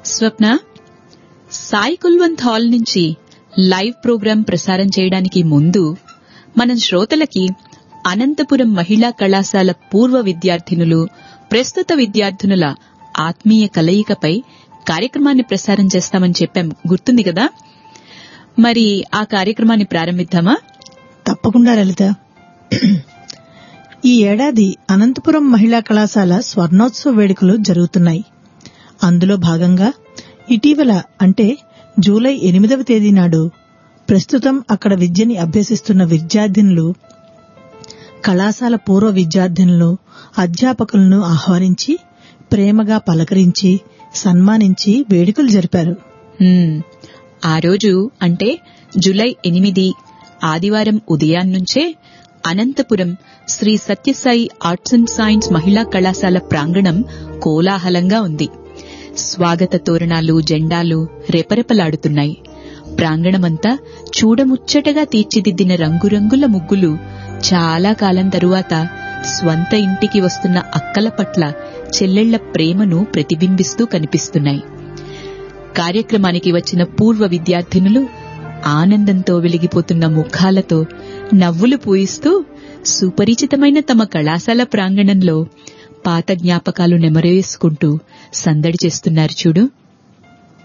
స్వప్న Sai Kulwant hall నుంచి live programme ప్రసారం చేయడానికి ముందు మనం శ్రోతలకి అనంతపురం మహిళా కళాశాల పూర్వ విద్యార్థినులు ప్రస్తుత విద్యార్థినుల ఆత్మీయ కలయికపై కార్యక్రమాన్ని ప్రసారం చేస్తామని చెప్పాం గుర్తుంది కదా మరి ఆ కార్యక్రమాన్ని ప్రారంభిద్దామా తప్పకుండా లలిత ఈ ఏడాది అనంతపురం మహిళా కళాశాల స్వర్ణోత్సవ వేడుకలు జరుగుతున్నాయి అందులో భాగంగా ఇటీవల అంటే జూలై ఎనిమిదవ తేదీ నాడు ప్రస్తుతం అక్కడ విద్యని అభ్యసిస్తున్న విద్యార్థినులు కళాశాల పూర్వ విద్యార్థినులు అధ్యాపకులను ఆహ్వానించి ప్రేమగా పలకరించి సన్మానించి వేడుకలు జరిపారు హ్మ్. ఆ రోజు అంటే జులై ఎనిమిది ఆదివారం ఉదయాన్నుంచే Anantapuram Sri Sathya Sai arts and science మహిళా కళాశాల ప్రాంగణం కోలాహలంగా ఉంది స్వాగత తోరణాలు జెండాలు రెపరెపలాడుతున్నాయి ప్రాంగణమంతా చూడముచ్చటగా తీర్చిదిద్దిన రంగురంగుల ముగ్గులు చాలా కాలం తరువాత స్వంత ఇంటికి వస్తున్న అక్కల పట్ల చెల్లెళ్ల ప్రేమను ప్రతిబింబిస్తూ కనిపిస్తున్నాయి కార్యక్రమానికి వచ్చిన పూర్వ విద్యార్థినులు ఆనందంతో వెలిగిపోతున్న ముఖాలతో నవ్వులు పూయిస్తూ సుపరిచితమైన తమ కళాశాల ప్రాంగణంలో పాత జ్ఞాపకాలు నెమరేసుకుంటూ సందడి చేస్తున్నారు చూడు